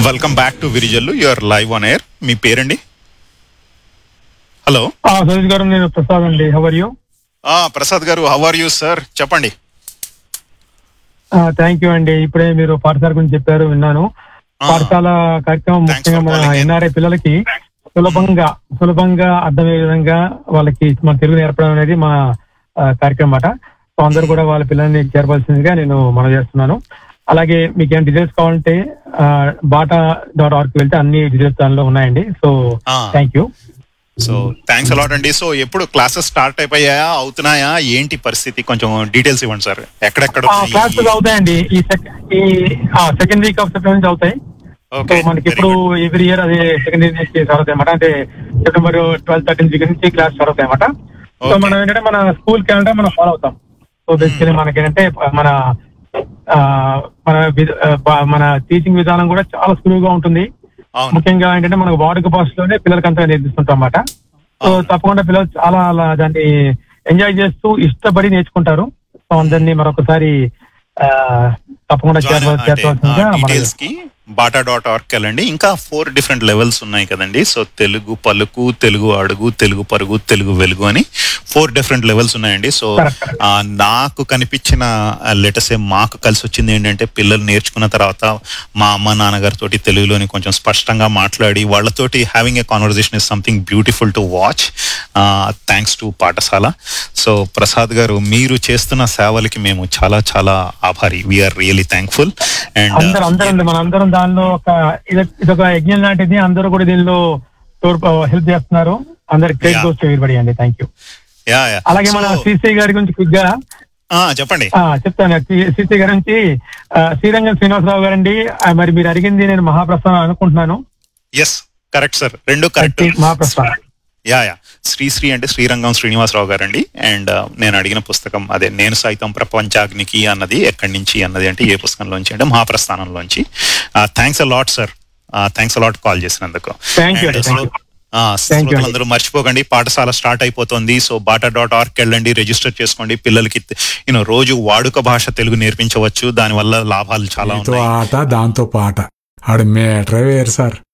Welcome back to Virijallu your live on air మీ పేరండి hello ఆ, సతీష్ గారు నేను ప్రసాద్ అండి హవర్ యూ ఆ, Prasad garu how are you sir చెప్పండి థ్యాంక్ యూ అండి ఇప్పుడే మీరు పాఠశాల గురించి చెప్పారు విన్నాను ఆ, పాఠశాల కార్యక్రమం Thanks ముఖ్యంగా for మన calling in. ఎన్ఆర్ఐ పిల్లలకి సులభంగా సులభంగా అర్థమయ్యే విధంగా వాళ్ళకి మన తెలుగు నేర్పడం అనేది మా ఆ, కార్యక్రమం అన్నమాట సో అందరూ కూడా వాళ్ళ పిల్లల్ని చేరవలసిందిగా నేను మనం చేస్తున్నాను అలాగే మీకు ఏం డీటెయిల్స్ కావాలంటే బాటా డాట్ ఆర్క్ వెళ్తే అన్ని డీటెయిల్స్ దానిలో ఉన్నాయండి సో ఆ. Thank you so thanks a lot అండి సో ఎప్పుడు క్లాసెస్ స్టార్ట్ అయిపోయాయా అవుతున్నాయా ఏంటి పరిస్థితి కొంచెం డీటెయిల్స్ ఇవ్వండి సార్ ఎక్కడెక్కడ ఉన్నాయి? క్లాసెస్ అవుతాయండి ఈ సెక్- ఈ సెకండ్ వీక్ ఆఫ్ సెప్టెంబర్ నుంచి అవుతాయి సో Okay, మనకి very ఇప్పుడు good. ఎవ్రీ ఇయర్ అదే సెకండ్ ఇయర్ నుంచి స్టార్ట్ అవుతాయి అన్నమాట అంటే సెప్టెంబర్ ట్వెల్త్ థర్టీన్ వీక్ నుంచి క్లాస్ స్టార్ట్ అవుతాయి అన్నమాట సో Okay. మనం ఏంటంటే మన స్కూల్ క్యాలెండర్ మనం ఫాలో అవుతాం సో బేసికలీ మనకి ఏంటంటే మన ఆ, మన విధ- ఆ, బా- మన టీచింగ్ విధానం కూడా చాలా సులువుగా ఉంటుంది అవును ముఖ్యంగా ఏంటంటే మనకు వాడుక భాషలోనే పిల్లలకి అంతా నేర్పిస్తుంటాం అన్నమాట సో అవును. తప్పకుండా పిల్లలు చాలా అలా దాన్ని ఎంజాయ్ చేస్తూ ఇష్టపడి నేర్చుకుంటారు సో అందరినీ మరొకసారి ఆ, తప్పకుండా చేరవ- చేర్చవలసిందిగా మనం డీటెయిల్స్ కి బాటా డాట్ ఆర్క్ వెళ్ళండి ఇంకా ఫోర్ డిఫరెంట్ లెవెల్స్ ఉన్నాయి కదండి సో తెలుగు పలుకు తెలుగు అడుగు తెలుగు పరుగు తెలుగు వెలుగు అని ఫోర్ డిఫరెంట్ లెవెల్స్ ఉన్నాయండి సో Correct, correct. ఆ, నాకు కనిపించిన లెటసే మాకు కలిసి వచ్చింది ఏంటంటే పిల్లలు నేర్చుకున్న తర్వాత మా అమ్మ నాన్నగారితో తెలుగులోని కొంచెం స్పష్టంగా మాట్లాడి వాళ్ళతోటి having a conversation is something beautiful to watch thanks to Pathashala so Prasad garu మీరు చేస్తున్న సేవలకి మేము చాలా చాలా ఆభారి వీఆర్ రియలీ థ్యాంక్ఫుల్ అందరూ అండ్ అందరం మన అందరం దానిలో ఒక ఇది ఇదొక యజ్ఞం లాంటిది అందరూ కూడా దీనిలో హెల్ప్ చేస్తున్నారు అందరికి గ్రేట్ Yeah. గోస్ట్ ఎవ్రీబడి అండి థ్యాంక్ యూ యా యా అలాగే మన శ్రీశ్రీ గారి గురించి క్విక్ గా చెప్పండి ఆ, చెప్తాను శ్రీ- శ్రీశ్రీ గారి నుంచి ఆ, శ్రీరంగం శ్రీనివాసరావు గారండి ఆ, మరి మీరు అడిగింది నేను మహాప్రస్థానం అనుకుంటున్నాను ఎస్ కరెక్ట్ సార్ రెండు correct Mahaprasthanam ya ya Sri Sri అంటే శ్రీరంగం శ్రీనివాసరావు గారండి అండ్ నేను అడిగిన పుస్తకం అదే నేను సైతం ప్రపంచాగ్నికి అన్నది ఎక్కడి నుంచి అన్నది అంటే ఏ పుస్తకంలోంచి అంటే మహాప్రస్థానంలోంచి thanks a lot sir thanks a lot call చేసినందుకు Thank you, And thank శ్రో- you. ఆ, Thank you, శ్రోతలందరూ మర్చిపోకండి పాఠశాల స్టార్ట్ అయిపోతుంది సో బాటా డాట్ ఆర్క్ వెళ్ళండి రిజిస్టర్ చేసుకోండి పిల్లలకి యూనో రోజు వాడుక భాష తెలుగు నేర్పించవచ్చు దానివల్ల లాభాలు చాలా మీతో ఉన్నాయి ఆట దాంతో పాట ఆడు మేటరే వేరు సార్